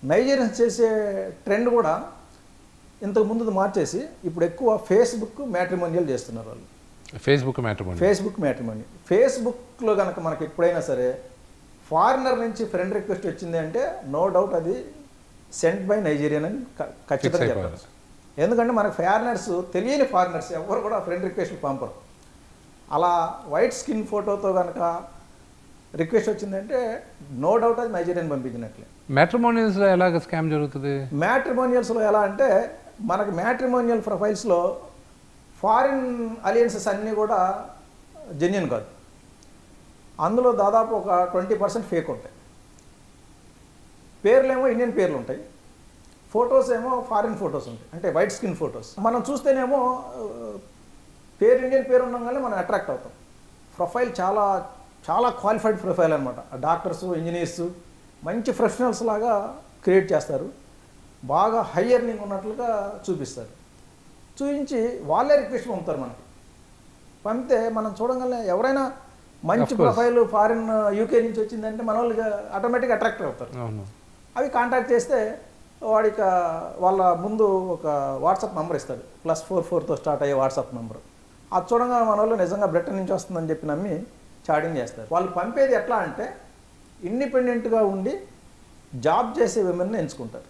Nigerians చేసే trend కూడా ఇంతకు ముందు మార్చేసి ఇప్పుడు ఎక్కువ ఫేస్బుక్ మ్యాట్రిమోనియల్ చేస్తున్నారు వాళ్ళు ఫేస్బుక్ మ్యాట్రిమోని ఫేస్బుక్ మ్యాట్రిమోని ఫేస్బుక్లో కనుక మనకి ఎప్పుడైనా సరే ఫారినర్ నుంచి ఫ్రెండ్ రిక్వెస్ట్ వచ్చింది అంటే నో డౌట్ అది సెంట్ బై నైజీరియన్ అని క- ఖచ్చితంగా అయిపోయారు. చెప్పచ్చు ఎందుకంటే మనకు ఫారినర్స్ తెలియని ఫారినర్స్ ఎవరు కూడా ఫ్రెండ్ రిక్వెస్ట్ పంపరు అలా వైట్ స్కిన్ ఫోటోతో కనుక రిక్వెస్ట్ వచ్చిందంటే నో డౌట్ అది నైజీరియన్ పంపించినట్లే మ్యాట్రిమోనియల్స్లో ఎలాగ స్కామ్ జరుగుతుంది మ్యాట్రిమోనియల్స్లో ఎలా అంటే మనకి మ్యాట్రిమోనియల్ ప్రొఫైల్స్లో ఫారిన్ అలియన్సెస్ అన్నీ కూడా జెన్యున్ కాదు అందులో దాదాపు ఒక ట్వంటీ పర్సెంట్ ఫేక్ ఉంటాయి పేర్లేమో ఇండియన్ పేర్లు ఉంటాయి ఫొటోస్ ఏమో ఫారిన్ ఫొటోస్ ఉంటాయి అంటే వైట్ స్కిన్ ఫొటోస్ మనం చూస్తేనేమో ఆ, పేరు ఇండియన్ పేరు ఉండగానే మనం అట్రాక్ట్ అవుతాం ప్రొఫైల్ చాలా చాలా క్వాలిఫైడ్ ప్రొఫైల్ అనమాట డాక్టర్స్ ఇంజనీర్స్ మంచి ప్రొఫెషనల్స్ లాగా క్రియేట్ చేస్తారు బాగా హై ఎర్నింగ్ ఉన్నట్లుగా చూపిస్తారు చూపించి వాళ్ళే రిక్వెస్ట్ పంపుతారు మనకి పంపితే మనం చూడగానే ఎవరైనా మంచి Of course. Profile foreign UK నుంచి వచ్చిందంటే మన వాళ్ళు ఆటోమేటిక్గా అట్రాక్ట్ అవుతారు అవును అవి కాంటాక్ట్ చేస్తే వాడిక వాళ్ళ ముందు ఒక వాట్సాప్ నెంబర్ ఇస్తాడు ప్లస్ ఫోర్ ఫోర్తో స్టార్ట్ అయ్యే వాట్సాప్ నెంబర్ అది చూడంగా మన వాళ్ళు నిజంగా బ్రిటన్ నుంచి వస్తుందని చెప్పి నమ్మి చాటింగ్ చేస్తారు వాళ్ళు పంపేది ఎట్లా అంటే ఇండిపెండెంట్గా ఉండి జాబ్ చేసే విమెన్ని ఎంచుకుంటారు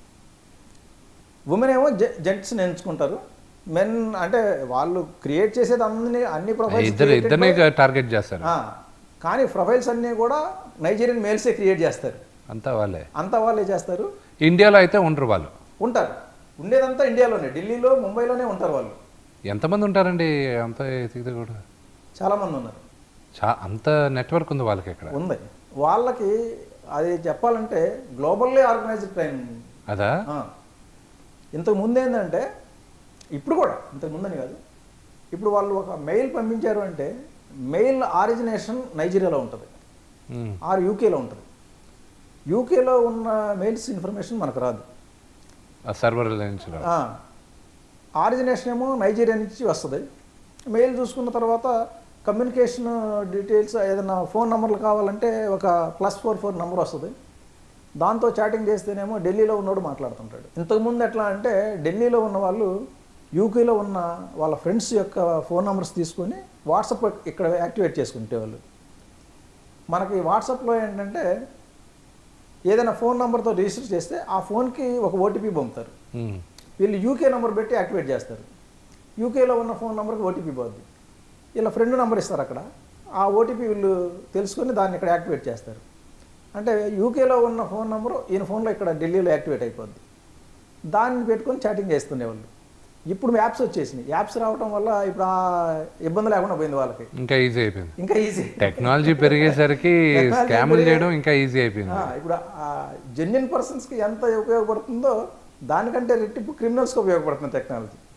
ఉమెన్ ఏమో జెంట్స్ని ఎంచుకుంటారు మెన్ అంటే వాళ్ళు క్రియేట్ చేసేది అన్ని అన్ని ఇద్దరు ఇద్దరిని ప్రొఫైల్స్ టార్గెట్ చేస్తారు కానీ ప్రొఫైల్స్ అన్నీ కూడా నైజీరియన్ మేల్సే క్రియేట్ చేస్తారు అంతా వాళ్ళే అంతా వాళ్ళే చేస్తారు ఇండియాలో అయితే ఉండరు వాళ్ళు ఉంటారు ఉండేదంతా ఇండియాలోనే ఢిల్లీలో ముంబైలోనే ఉంటారు వాళ్ళు ఎంతమంది ఉంటారండి అంత ఎతికితే కూడా చాలామంది ఉన్నారు చా అంత నెట్వర్క్ ఉంది వాళ్ళకి ఇక్కడ ఉంది వాళ్ళకి అది చెప్పాలంటే గ్లోబల్లీ ఆర్గనైజ్డ్ క్రైమ్ అదా ఇంతకు ముందు ఏంటంటే ఇప్పుడు కూడా ఇంతకు ముందని కాదు ఇప్పుడు వాళ్ళు ఒక మెయిల్ పంపించారు అంటే మెయిల్ ఆరిజినేషన్ నైజీరియాలో ఉంటుంది ఉమ్. ఆర్ యూకేలో ఉంటుంది యూకేలో ఉన్న మెయిల్స్ ఇన్ఫర్మేషన్ మనకు రాదు ఆ సర్వర్ నుంచి రా- ఆరిజినేషన్ ఏమో నైజీరియా నుంచి వస్తుంది మెయిల్ చూసుకున్న తర్వాత కమ్యూనికేషన్ డీటెయిల్స్ ఏదైనా ఫోన్ నెంబర్లు కావాలంటే ఒక ప్లస్ ఫోర్ ఫోర్ నెంబర్ వస్తుంది దాంతో చాటింగ్ చేస్తేనేమో ఢిల్లీలో ఉన్నోడు మాట్లాడుతుంటాడు ఇంతకుముందు ఎట్లా అంటే ఢిల్లీలో ఉన్న వాళ్ళు యూకేలో ఉన్న వాళ్ళ ఫ్రెండ్స్ యొక్క ఫోన్ నెంబర్స్ తీసుకొని వాట్సాప్ ఇక్కడ యాక్టివేట్ చేసుకుంటే వాళ్ళు మనకి వాట్సాప్లో ఏంటంటే ఏదైనా ఫోన్ నెంబర్తో రిజిస్టర్ చేస్తే ఆ ఫోన్కి ఒక ఓటీపీ పంపుతారు ఉమ్. వీళ్ళు యూకే నెంబర్ పెట్టి యాక్టివేట్ చేస్తారు యూకేలో ఉన్న ఫోన్ నెంబర్కి ఓటీపీ పోద్ది ఇలా ఫ్రెండ్ నెంబర్ ఇస్తారు అక్కడ ఆ ఓటీపీ వీళ్ళు తెలుసుకొని దాన్ని ఇక్కడ యాక్టివేట్ చేస్తారు అంటే యూకేలో ఉన్న ఫోన్ నెంబరు ఈయన ఫోన్లో ఇక్కడ ఢిల్లీలో యాక్టివేట్ అయిపోద్ది దాన్ని పెట్టుకొని చాటింగ్ చేస్తుండేవాళ్ళు ఇప్పుడు యాప్స్ వచ్చేసినాయి యాప్స్ రావడం వల్ల ఇప్పుడు ఆ ఇబ్బంది లేకుండా పోయింది వాళ్ళకి ఇంకా ఈజీ అయిపోయింది ఇంకా ఈజీ టెక్నాలజీ పెరిగేసరికి Technology స్కాములు పెరిగే- చేయడం ఇంకా ఈజీ అయిపోయింది ఇప్పుడు జెన్యున్ పర్సన్స్కి ఎంత ఉపయోగపడుతుందో దానికంటే రెట్టింపు క్రిమినల్స్కి ఉపయోగపడుతుంది టెక్నాలజీ